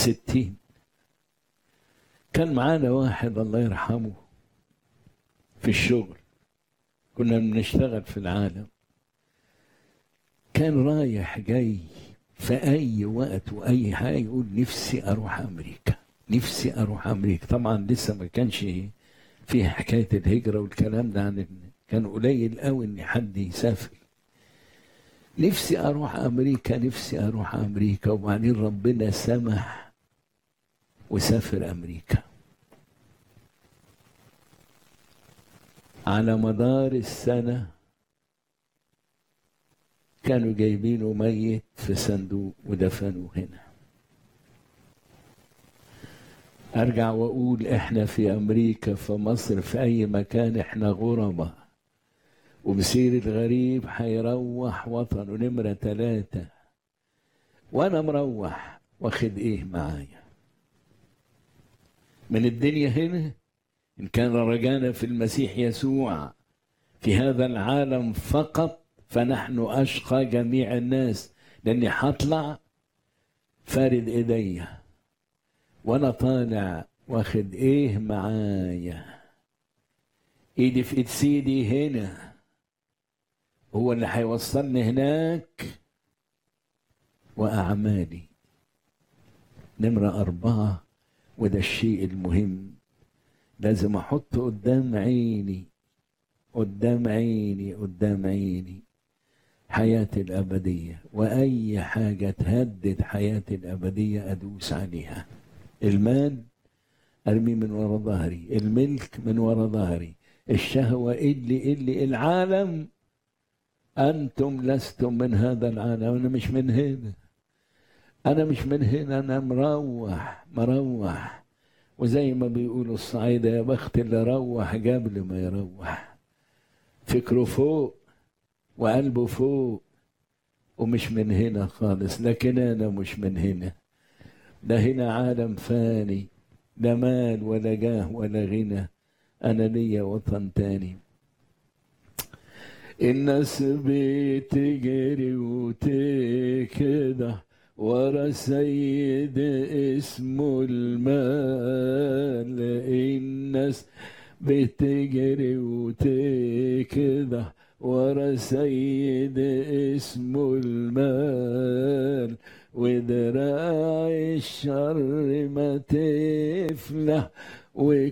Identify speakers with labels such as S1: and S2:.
S1: ستين كان معانا واحد الله يرحمه في الشغل كنا بنشتغل في العالم كان رايح جاي في أي وقت وأي حاجة يقول نفسي أروح أمريكا نفسي أروح أمريكا طبعا لسه ما كانش فيها حكاية الهجرة والكلام ده عن كان قليل قوي إن حد يسافر نفسي أروح أمريكا نفسي أروح أمريكا وبعدين ربنا سمح وسافر أمريكا على مدار السنة كانوا جايبينه ميت في صندوق ودفنوه هنا أرجع وأقول إحنا في أمريكا في مصر في أي مكان إحنا غربة ومسير الغريب هيروح وطنه نمرة ثلاثة وأنا مروح واخد إيه معايا من الدنيا هنا إن كان رجانا في المسيح يسوع في هذا العالم فقط فنحن أشقى جميع الناس لأني هطلع فارد إيديا وأنا طالع واخد إيه معايا إيدي في إيد سيدي هنا هو اللي هيوصلني هناك وأعمالي نمرة أربعة وده الشيء المهم لازم أحط قدام عيني قدام عيني قدام عيني حياتي الأبدية وأي حاجة تهدد حياتي الأبدية أدوس عليها المال أرمي من ورا ظهري الملك من ورا ظهري الشهوة اللي اللي العالم أنتم لستم من هذا العالم أنا مش من هنا أنا مش من هنا أنا مروح مروح وزي ما بيقولوا الصعيدة يا بخت اللي روح قبل ما يروح فكره فوق وقلبه فوق ومش من هنا خالص لكن أنا مش من هنا ده هنا عالم فاني لا مال ولا جاه ولا غنى أنا ليا وطن تاني الناس بتجري وتكده ورا سيد اسمه المال الناس بتجري وتكده ورا سيد اسمه المال ودراع الشر ما تفلح